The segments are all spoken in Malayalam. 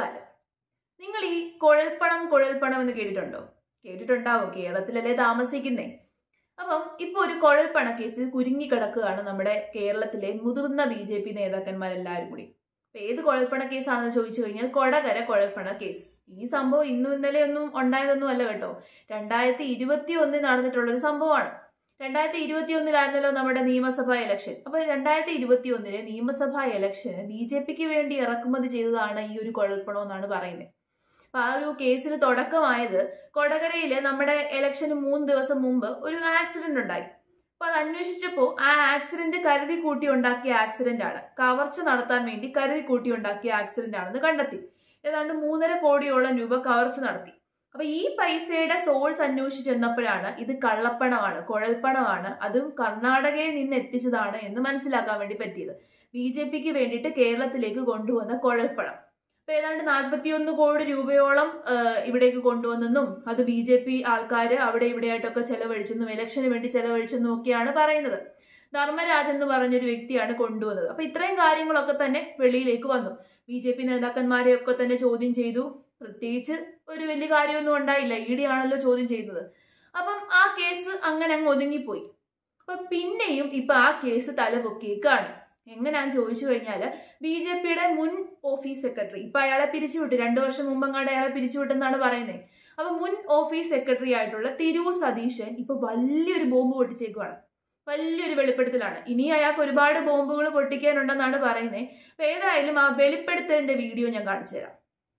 നമസ്കാരം നിങ്ങൾ ഈ കുഴൽപ്പണം കുഴൽപ്പണം എന്ന് കേട്ടിട്ടുണ്ടോ കേട്ടിട്ടുണ്ടാവും കേരളത്തിലല്ലേ താമസിക്കുന്നേ അപ്പം ഇപ്പൊ ഒരു കുഴൽപ്പണ കേസിൽ കുരുങ്ങി കിടക്കുകയാണ് നമ്മുടെ കേരളത്തിലെ മുതിർന്ന ബി ജെ പി നേതാക്കന്മാരെല്ലാവരും കൂടി അപ്പൊ ഏത് കുഴൽപ്പണ കേസാണെന്ന് ചോദിച്ചു കഴിഞ്ഞാൽ കൊടകര കുഴൽപ്പണ കേസ് ഈ സംഭവം ഇന്നും ഇന്നലെ ഒന്നും ഉണ്ടായതൊന്നും അല്ല കേട്ടോ രണ്ടായിരത്തി ഇരുപത്തി ഒന്നിൽ നടന്നിട്ടുള്ള ഒരു സംഭവമാണ് രണ്ടായിരത്തി ഇരുപത്തി ഒന്നിലായിരുന്നല്ലോ നമ്മുടെ നിയമസഭാ ഇലക്ഷൻ അപ്പൊ രണ്ടായിരത്തി ഇരുപത്തി ഒന്നിലെ നിയമസഭാ ഇലക്ഷന് ബി ജെ പിക്ക് വേണ്ടി ഇറക്കുമതി ചെയ്തതാണ് ഈ ഒരു കുഴൽപ്പണം എന്നാണ് പറയുന്നത് അപ്പൊ ആ ഒരു കേസിന് തുടക്കമായത് കൊടകരയില് നമ്മുടെ ഇലക്ഷന് മൂന്ന് ദിവസം മുമ്പ് ഒരു ആക്സിഡന്റ് ഉണ്ടായി അപ്പൊ അത് അന്വേഷിച്ചപ്പോൾ ആ ആക്സിഡന്റ് കരുതി കൂട്ടി ഉണ്ടാക്കിയ ആക്സിഡന്റ് ആണ് കവർച്ച നടത്താൻ വേണ്ടി കരുതി കൂട്ടി ഉണ്ടാക്കിയ ആക്സിഡന്റ് ആണെന്ന് കണ്ടെത്തി ഏതാണ്ട് മൂന്നര കോടിയോളം രൂപ കവർച്ച നടത്തി അപ്പൊ ഈ പൈസയുടെ സോഴ്സ് അന്വേഷിച്ച് ചെന്നപ്പോഴാണ് ഇത് കള്ളപ്പണമാണ് കുഴൽപ്പണമാണ് അതും കർണാടകയിൽ നിന്ന് എത്തിച്ചതാണ് എന്ന് മനസ്സിലാക്കാൻ വേണ്ടി പറ്റിയത് ബി ജെ പിക്ക് വേണ്ടിയിട്ട് കേരളത്തിലേക്ക് കൊണ്ടുവന്ന കുഴൽപ്പണം അപ്പൊ ഏതാണ്ട് നാൽപ്പത്തിയൊന്ന് കോടി രൂപയോളം ആ, ഇവിടേക്ക് കൊണ്ടുവന്നെന്നും അത് ബി ജെ പി ആൾക്കാർ അവിടെ ഇവിടെയായിട്ടൊക്കെ ചെലവഴിച്ചെന്നും ഇലക്ഷന് വേണ്ടി ചെലവഴിച്ചെന്നും ഒക്കെയാണ് പറയുന്നത് ധർമ്മരാജ് എന്ന് പറഞ്ഞൊരു വ്യക്തിയാണ് കൊണ്ടുവന്നത് അപ്പൊ ഇത്രയും കാര്യങ്ങളൊക്കെ തന്നെ വെളിയിലേക്ക് വന്നു ബി ജെ പി നേതാക്കന്മാരെ ഒക്കെ തന്നെ ചോദ്യം ചെയ്തു പ്രത്യേകിച്ച് ഒരു വലിയ കാര്യമൊന്നും ഉണ്ടായില്ല ഇ ഡി ആണല്ലോ ചോദ്യം ചെയ്യുന്നത് അപ്പം ആ കേസ് അങ്ങനെ അങ്ങ് ഒതുങ്ങിപ്പോയി അപ്പൊ പിന്നെയും ഇപ്പൊ ആ കേസ് തലപൊക്കിയേക്കാണ് എങ്ങനെയാന്ന് ചോദിച്ചു കഴിഞ്ഞാൽ ബി ജെ പിയുടെ മുൻ ഓഫീസ് സെക്രട്ടറി ഇപ്പൊ അയാളെ പിരിച്ചുവിട്ടു രണ്ടു വർഷം മുമ്പങ്ങാണ്ട് അയാളെ പിരിച്ചുവിട്ടെന്നാണ് പറയുന്നത് അപ്പൊ മുൻ ഓഫീസ് സെക്രട്ടറി ആയിട്ടുള്ള തിരൂർ സതീശൻ ഇപ്പൊ വലിയൊരു ബോംബ് പൊട്ടിച്ചേക്കുവാണ് വലിയൊരു വെളിപ്പെടുത്തലാണ് ഇനി അയാൾക്ക് ഒരുപാട് ബോംബുകൾ പൊട്ടിക്കാനുണ്ടെന്നാണ് പറയുന്നത് അപ്പൊ ഏതായാലും ആ വെളിപ്പെടുത്തലിന്റെ വീഡിയോ ഞാൻ കാണിച്ചു തരാം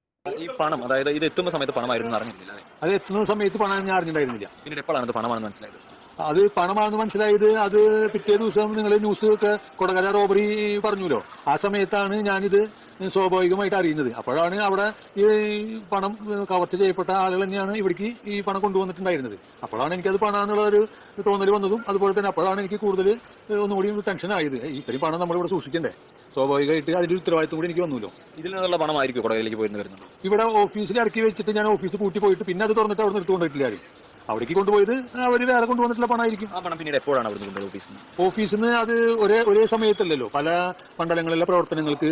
ഈ പണം അതായത് ഇത് എത്തുന്ന സമയത്ത് പണമായിരുന്നു അറിഞ്ഞിട്ടില്ല അല്ലേ അത് എത്തുന്ന സമയത്ത് പണം ഞാൻ അറിഞ്ഞിട്ടുണ്ടായിരുന്നില്ല പിന്നീട് എപ്പോഴാണ് ഇത് പണമാണെന്ന് മനസ്സിലായത് അത് പണമാണെന്ന് മനസ്സിലായത് അത് പിറ്റേ ദിവസം നിങ്ങൾ ന്യൂസ് ഒക്കെ കൊടകര റോബറി പറഞ്ഞല്ലോ ആ സമയത്താണ് ഞാനിത് സ്വാഭാവികമായിട്ട് അറിയുന്നത് അപ്പോഴാണ് അവിടെ ഈ പണം കവർച്ച ചെയ്യപ്പെട്ട ആളുകൾ തന്നെയാണ് ഇവിടേക്ക് ഈ പണം കൊണ്ടുവന്നിട്ടുണ്ടായിരുന്നത് അപ്പോഴാണ് എനിക്കത് പണം എന്നുള്ള ഒരു തോന്നൽ വന്നതും അതുപോലെ തന്നെ അപ്പോഴാണ് എനിക്ക് കൂടുതൽ ഒന്നുകൂടി ടെൻഷൻ ആയത് ഇത്രയും പണം നമ്മളിവിടെ സൂക്ഷിക്കണ്ടേ സ്വാഭാവികമായിട്ട് അതിന്റെ ഒരു ഉത്തരവാദിത്വം കൂടി എനിക്ക് വന്നല്ലോ ഇതിൽ നിന്നുള്ള പണമായിരിക്കും കൊടകയിലേക്ക് പോയിരുന്നു വരുന്നത് ഇവിടെ ഓഫീസിൽ ഇറക്കി വെച്ചിട്ട് ഞാൻ ഓഫീസ് പൂട്ടി പോയിട്ട് പിന്നെ അത് തുറന്നിട്ട് അവിടെ എടുത്തുകൊണ്ടിട്ടില്ല ആരും അവിടേക്ക് കൊണ്ടുപോയത് അവര് വേറെ കൊണ്ടുവന്നിട്ടുള്ള പണമായിരിക്കും ആ പണം പിന്നീട് എപ്പോഴാണ് അവിടുന്ന് കൊണ്ടുപോയത് ഓഫീസിൽ നിന്ന് ഓഫീസിൽ നിന്ന് അത് ഒരേ ഒരേ സമയത്തല്ലല്ലോ പല മണ്ഡലങ്ങളിലെ പ്രവർത്തനങ്ങൾക്ക്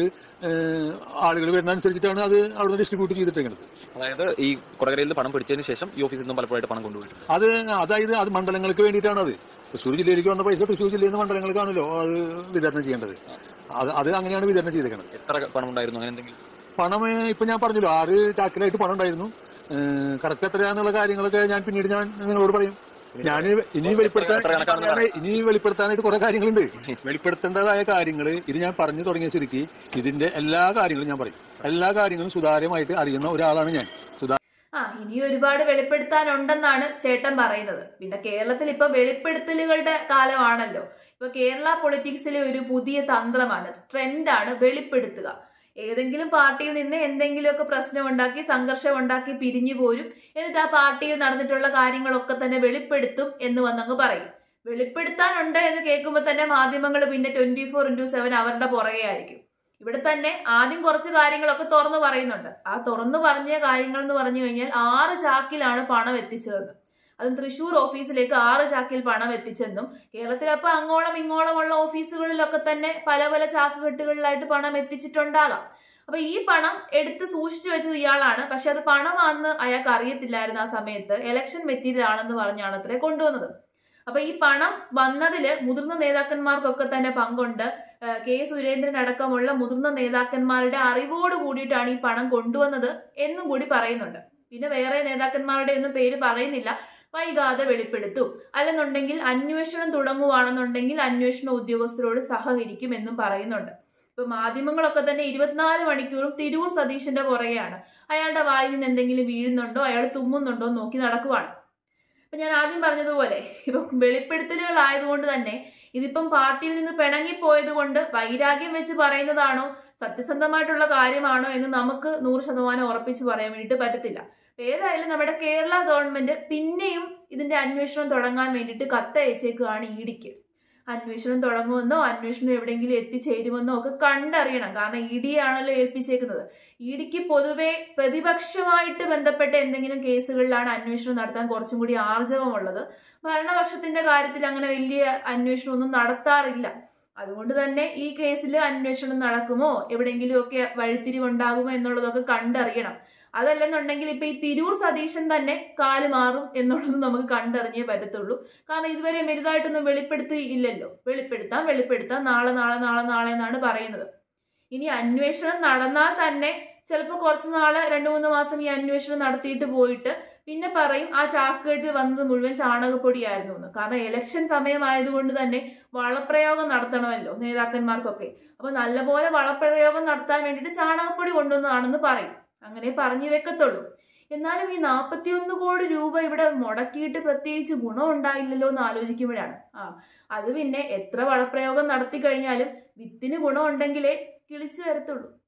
ആളുകൾ വരുന്നതനുസരിച്ചിട്ടാണ് അത് അവിടുന്ന് ഡിസ്ട്രിബ്യൂട്ട് ചെയ്തിട്ടിരിക്കുന്നത് അതായത് ഈ കൊടകരയിൽ നിന്ന് പണം പിടിച്ചതിന് ശേഷം ഈ ഓഫീസിൽ നിന്നും പലപ്പോഴായിട്ട് പണം കൊണ്ടുപോയിട്ടുണ്ട് അത് അതായത് അത് മണ്ഡലങ്ങൾക്ക് വേണ്ടിയിട്ടാണ് അത് തൃശ്ശൂർ ജില്ലയിലേക്ക് വന്ന പൈസ തൃശ്ശൂർ ജില്ലയിൽ നിന്ന് മണ്ഡലങ്ങൾക്കാണല്ലോ അത് വിതരണം ചെയ്യേണ്ടത് അത് അത് അങ്ങനെയാണ് വിതരണം ചെയ്തേക്കുന്നത് എത്ര പണം ഉണ്ടായിരുന്നു അങ്ങനെ എന്തെങ്കിലും പണം ഏ, ഇപ്പൊ ഞാൻ പറഞ്ഞല്ലോ ആറ് ചാക്കിലായിട്ട് പണം ഉണ്ടായിരുന്നു കറക്റ്റ് എത്രയാന്നുള്ള കാര്യങ്ങളൊക്കെ ഞാൻ പിന്നീട് ഞാൻ നിങ്ങളോട് പറയും ഞാൻ ഇനി വെളിപ്പെടുത്താൻ എത്ര കണക്കാണെന്ന് ഇനി വെളിപ്പെടുത്താനായിട്ട് കുറെ കാര്യങ്ങളുണ്ട് വെളിപ്പെടുത്തേണ്ടതായ കാര്യങ്ങൾ ഇത് ഞാൻ പറഞ്ഞു തുടങ്ങിയ സ്ഥിതിക്ക് ഇതിന്റെ എല്ലാ കാര്യങ്ങളും ഞാൻ പറയും എല്ലാ കാര്യങ്ങളും സുതാര്യമായിട്ട് അറിയുന്ന ഒരാളാണ് ഞാൻ സുതാ ആ ഇനി ഒരുപാട് വെളിപ്പെടുത്താനുണ്ടെന്നാണ് ചേട്ടൻ പറയുന്നത് പിന്നെ കേരളത്തിൽ ഇപ്പൊ വെളിപ്പെടുത്തലുകളുടെ കാലമാണല്ലോ ഇപ്പൊ കേരള പൊളിറ്റിക്സിലെ ഒരു പുതിയ തന്ത്രമാണ് ട്രെൻഡാണ് വെളിപ്പെടുത്തുക ഏതെങ്കിലും പാർട്ടിയിൽ നിന്ന് എന്തെങ്കിലുമൊക്കെ പ്രശ്നം ഉണ്ടാക്കി സംഘർഷം ഉണ്ടാക്കി പിരിഞ്ഞു പോരും എന്നിട്ട് ആ പാർട്ടിയിൽ നടന്നിട്ടുള്ള കാര്യങ്ങളൊക്കെ തന്നെ വെളിപ്പെടുത്തും എന്ന് വന്നങ്ങ് പറയും വെളിപ്പെടുത്താനുണ്ട് എന്ന് കേൾക്കുമ്പോൾ തന്നെ മാധ്യമങ്ങൾ പിന്നെ ട്വന്റി ഫോർ ഇൻറ്റു സെവൻ അവരുടെ പുറകെ ആയിരിക്കും ഇവിടെ തന്നെ ആദ്യം കുറച്ച് കാര്യങ്ങളൊക്കെ തുറന്നു പറയുന്നുണ്ട് ആ തുറന്നു പറഞ്ഞ കാര്യങ്ങൾ എന്ന് പറഞ്ഞു കഴിഞ്ഞാൽ ആറ് ചാക്കിലാണ് പണം എത്തിച്ചതെന്ന് അതും തൃശൂർ ഓഫീസിലേക്ക് ആറ് ചാക്കിൽ പണം എത്തിച്ചെന്നും കേരളത്തിൽ അപ്പൊ അങ്ങോളം ഇങ്ങോളമുള്ള ഓഫീസുകളിലൊക്കെ തന്നെ പല പല ചാക്കുകെട്ടുകളിലായിട്ട് പണം എത്തിച്ചിട്ടുണ്ടാകാം അപ്പൊ ഈ പണം എടുത്ത് സൂക്ഷിച്ചു വെച്ചത് ഇയാളാണ് പക്ഷെ അത് പണമാണെന്ന് അയാൾക്ക് അറിയത്തില്ലായിരുന്നു ആ സമയത്ത് എലക്ഷൻ മെറ്റീരിയൽ ആണെന്ന് പറഞ്ഞാണ് അത്രേ കൊണ്ടുവന്നത് അപ്പൊ ഈ പണം വന്നതില് മുതിർന്ന നേതാക്കന്മാർക്കൊക്കെ തന്നെ പങ്കുണ്ട് ഏഹ് കെ സുരേന്ദ്രൻ അടക്കമുള്ള മുതിർന്ന നേതാക്കന്മാരുടെ അറിവോട് കൂടിയിട്ടാണ് ഈ പണം കൊണ്ടുവന്നത് എന്നും കൂടി പറയുന്നുണ്ട് പിന്നെ വേറെ നേതാക്കന്മാരുടെ ഒന്നും പേര് പറയുന്നില്ല വൈകാതെ വെളിപ്പെടുത്തും അല്ലെന്നുണ്ടെങ്കിൽ അന്വേഷണം തുടങ്ങുവാണെന്നുണ്ടെങ്കിൽ അന്വേഷണ ഉദ്യോഗസ്ഥരോട് സഹകരിക്കും എന്നും പറയുന്നുണ്ട് ഇപ്പൊ മാധ്യമങ്ങളൊക്കെ തന്നെ ഇരുപത്തിനാല് മണിക്കൂറും തിരൂർ സതീശന്റെ പുറകെയാണ് അയാളുടെ വായിൽ നിന്ന് എന്തെങ്കിലും വീഴുന്നുണ്ടോ അയാൾ തുമ്മുന്നുണ്ടോ എന്ന് നോക്കി നടക്കുവാണ് ഇപ്പൊ ഞാൻ ആദ്യം പറഞ്ഞതുപോലെ ഇപ്പൊ വെളിപ്പെടുത്തലുകൾ ആയതുകൊണ്ട് തന്നെ ഇതിപ്പം പാർട്ടിയിൽ നിന്ന് പിണങ്ങിപ്പോയത് കൊണ്ട് വൈരാഗ്യം വെച്ച് പറയുന്നതാണോ സത്യസന്ധമായിട്ടുള്ള കാര്യമാണോ എന്ന് നമുക്ക് നൂറ് ശതമാനം ഉറപ്പിച്ച് പറയാൻ വേണ്ടിയിട്ട് പറ്റത്തില്ല അപ്പൊ ഏതായാലും നമ്മുടെ കേരള ഗവൺമെന്റ് പിന്നെയും ഇതിന്റെ അന്വേഷണം തുടങ്ങാൻ വേണ്ടിയിട്ട് കത്തയച്ചേക്കുകയാണ് ഇഡിക്ക് അന്വേഷണം തുടങ്ങുമെന്നോ അന്വേഷണം എവിടെയെങ്കിലും എത്തിച്ചേരുമെന്നോ ഒക്കെ കണ്ടറിയണം കാരണം ഇ ഡി ആണല്ലോ ഏൽപ്പിച്ചേക്കുന്നത് ഇ ഡിക്ക് പൊതുവെ പ്രതിപക്ഷമായിട്ട് ബന്ധപ്പെട്ട എന്തെങ്കിലും കേസുകളിലാണ് അന്വേഷണം നടത്താൻ കുറച്ചും കൂടി ആർജവമുള്ളത് ഭരണപക്ഷത്തിന്റെ കാര്യത്തിൽ അങ്ങനെ വലിയ അന്വേഷണമൊന്നും നടത്താറില്ല അതുകൊണ്ട് തന്നെ ഈ കേസിൽ അന്വേഷണം നടക്കുമോ എവിടെയെങ്കിലുമൊക്കെ വഴിത്തിരിവുണ്ടാകുമോ എന്നുള്ളതൊക്കെ കണ്ടറിയണം അതല്ലെന്നുണ്ടെങ്കിൽ ഇപ്പൊ ഈ തിരൂർ സതീശൻ തന്നെ കാല് മാറും എന്നുള്ളത് നമുക്ക് കണ്ടറിഞ്ഞേ പറ്റത്തുള്ളൂ കാരണം ഇതുവരെ വലുതായിട്ടൊന്നും വെളിപ്പെടുത്തിയില്ലല്ലോ വെളിപ്പെടുത്താം വെളിപ്പെടുത്താം നാളെ നാളെ നാളെ നാളെ എന്നാണ് പറയുന്നത് ഇനി അന്വേഷണം നടന്നാൽ തന്നെ ചിലപ്പോൾ കുറച്ച് നാള് രണ്ടു മൂന്ന് മാസം ഈ അന്വേഷണം നടത്തിയിട്ട് പോയിട്ട് പിന്നെ പറയും ആ ചാക്കുകെട്ടിൽ വന്നത് മുഴുവൻ ചാണകപ്പൊടിയായിരുന്നു എന്ന് കാരണം ഇലക്ഷൻ സമയമായതുകൊണ്ട് തന്നെ വളപ്രയോഗം നടത്തണമല്ലോ നേതാക്കന്മാർക്കൊക്കെ അപ്പൊ നല്ലപോലെ വളപ്രയോഗം നടത്താൻ വേണ്ടിയിട്ട് ചാണകപ്പൊടി കൊണ്ടുവന്നതാണെന്ന് പറയും അങ്ങനെ പറഞ്ഞു വെക്കത്തുള്ളൂ എന്നാലും ഈ നാൽപ്പത്തിയൊന്ന് കോടി രൂപ ഇവിടെ മുടക്കിയിട്ട് പ്രത്യേകിച്ച് ഗുണം ഉണ്ടായില്ലല്ലോ എന്ന് ആലോചിക്കുമ്പോഴാണ് ആ അത് പിന്നെ എത്ര വളപ്രയോഗം നടത്തി കഴിഞ്ഞാലും വിത്തിന് ഗുണം ഉണ്ടെങ്കിലേ കിളിച്ചു വരത്തുള്ളൂ